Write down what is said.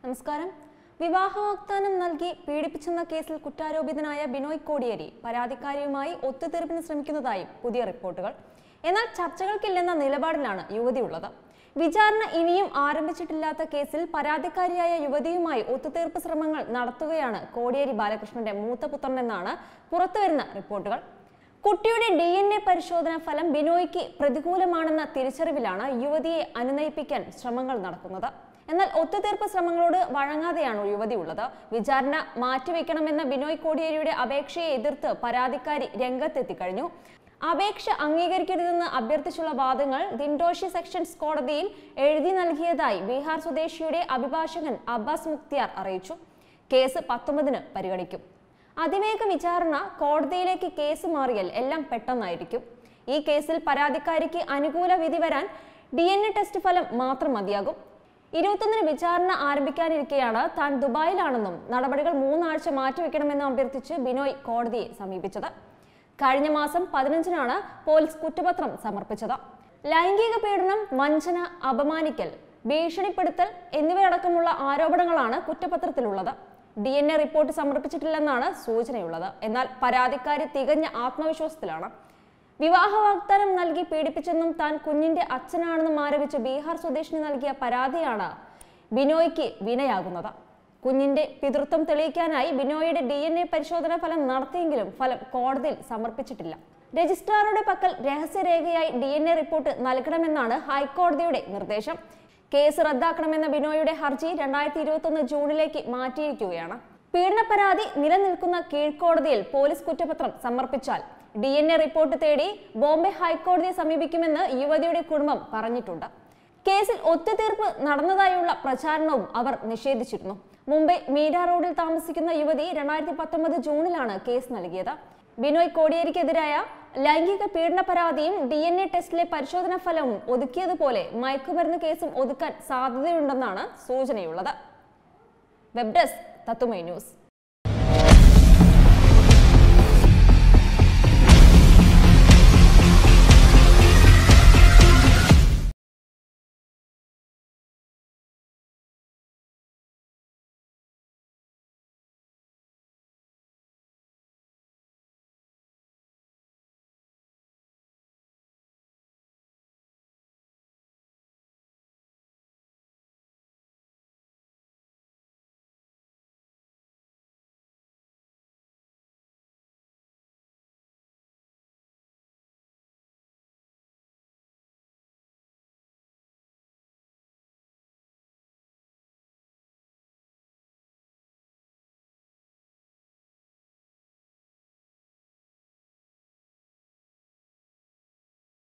നമസ്കാരം വിവാഹ വാഗ്ദാനം നൽകി പീഡിപ്പിച്ചെന്ന കേസിൽ കുറ്റാരോപിതനായ ബിനോയ് കോടിയേരി പരാതിക്കാരിയുമായി ഒത്തുതീർപ്പിന് ശ്രമിക്കുന്നതായും പുതിയ റിപ്പോർട്ടുകൾ എന്നാൽ ചർച്ചകൾക്കില്ലെന്ന നിലപാടിലാണ് യുവതിയുള്ളത് വിചാരണ ഇനിയും ആരംഭിച്ചിട്ടില്ലാത്ത കേസിൽ പരാതിക്കാരിയായ യുവതിയുമായി ഒത്തുതീർപ്പ് ശ്രമങ്ങൾ നടത്തുകയാണ് കോടിയേരി ബാലകൃഷ്ണന്റെ മൂത്ത പുത്രനെന്നാണ് പുറത്തുവരുന്ന റിപ്പോർട്ടുകൾ കുട്ടിയുടെ ഡി എൻ എ പരിശോധനാ ഫലം ബിനോയ്ക്ക് പ്രതികൂലമാണെന്ന തിരിച്ചറിവിലാണ് യുവതിയെ അനുനയിപ്പിക്കാൻ ശ്രമങ്ങൾ നടക്കുന്നത് എന്നാൽ ഒത്തുതീർപ്പ് ശ്രമങ്ങളോട് വഴങ്ങാതെയാണ് യുവതി ഉള്ളത് വിചാരണ മാറ്റിവെക്കണമെന്ന ബിനോയ് കോടിയേരിയുടെ അപേക്ഷയെ എതിർത്ത് പരാതിക്കാരി രംഗത്തെത്തിക്കഴിഞ്ഞു അപേക്ഷ അംഗീകരിക്കരുതെന്ന് അഭ്യർത്ഥിച്ചുള്ള വാദങ്ങൾ ദിൻഡോഷി സെക്ഷൻസ് കോടതിയിൽ എഴുതി നൽകിയതായി ബീഹാർ സ്വദേശിയുടെ അഭിഭാഷകൻ അബ്ബാസ് മുക്തിയാർ അറിയിച്ചു കേസ് പത്തൊമ്പതിന് പരിഗണിക്കും അതിവേഗ വിചാരണ കോടതിയിലേക്ക് കേസ് മാറിയാൽ എല്ലാം പെട്ടെന്നായിരിക്കും ഈ കേസിൽ പരാതിക്കാരിക്ക് അനുകൂല വിധി വരാൻ ഡി എൻ എ ടെസ്റ്റ് ഫലം മാത്രം മതിയാകും ഇരുപത്തൊന്നിന് വിചാരണ ആരംഭിക്കാനിരിക്കെയാണ് താൻ ദുബായിലാണെന്നും നടപടികൾ മൂന്നാഴ്ച മാറ്റിവെക്കണമെന്നും അഭ്യർത്ഥിച്ച് ബിനോയ് കോടതിയെ സമീപിച്ചത് കഴിഞ്ഞ മാസം പതിനഞ്ചിനാണ് പോലീസ് കുറ്റപത്രം സമർപ്പിച്ചത് ലൈംഗിക പീഡനം വഞ്ചന അപമാനിക്കൽ ഭീഷണിപ്പെടുത്തൽ എന്നിവയടക്കമുള്ള ആരോപണങ്ങളാണ് കുറ്റപത്രത്തിലുള്ളത് ഡി എൻ എ റിപ്പോർട്ട് സമർപ്പിച്ചിട്ടില്ലെന്നാണ് സൂചനയുള്ളത് എന്നാൽ പരാതിക്കാരി തികഞ്ഞ ആത്മവിശ്വാസത്തിലാണ് വിവാഹ വാഗ്ദാനം നൽകി പീഡിപ്പിച്ചെന്നും താൻ കുഞ്ഞിന്റെ അച്ഛനാണെന്നും ആരോപിച്ച് ബീഹാർ സ്വദേശിനി നൽകിയ പരാതിയാണ് ബിനോയ്ക്ക് വിനയാകുന്നത് കുഞ്ഞിന്റെ പിതൃത്വം തെളിയിക്കാനായി ബിനോയുടെ ഡി എൻ എ പരിശോധനാ ഫലം നടത്തിയെങ്കിലും ഫലം കോടതിയിൽ സമർപ്പിച്ചിട്ടില്ല രജിസ്ട്രാറുടെ പക്കൽ രഹസ്യരേഖയായി ഡി എൻ എ റിപ്പോർട്ട് നൽകണമെന്നാണ് ഹൈക്കോടതിയുടെ നിർദ്ദേശം കേസ് റദ്ദാക്കണമെന്ന ബിനോയുടെ ഹർജി രണ്ടായിരത്തി ഇരുപത്തൊന്ന് ജൂണിലേക്ക് മാറ്റിയിരിക്കുകയാണ് പീഡന പരാതി നിലനിൽക്കുന്ന കീഴ്ക്കോടതിയിൽ പോലീസ് കുറ്റപത്രം സമർപ്പിച്ചാൽ ഡി എൻ എ റിപ്പോർട്ട് തേടി ബോംബെ ഹൈക്കോടതിയെ സമീപിക്കുമെന്ന് യുവതിയുടെ കുടുംബം പറഞ്ഞിട്ടുണ്ട് കേസിൽ ഒത്തുതീർപ്പ് നടന്നതായുള്ള പ്രചാരണവും അവർ നിഷേധിച്ചിരുന്നു മുംബൈ മീര റോഡിൽ താമസിക്കുന്ന യുവതി രണ്ടായിരത്തി പത്തൊമ്പത് ജൂണിലാണ് കേസ് നൽകിയത് ബിനോയ് കോടിയേരിക്കെതിരായ ലൈംഗിക പീഡന പരാതിയും ഡി എൻ എ ടെസ്റ്റിലെ പരിശോധനാ ഫലവും ഒതുക്കിയതുപോലെ മയക്കുമരുന്ന് കേസും ഒതുക്കാൻ സാധ്യതയുണ്ടെന്നാണ് സൂചനയുള്ളത് വെബ് ഡെസ്ക് തത്തുമൈ ന്യൂസ്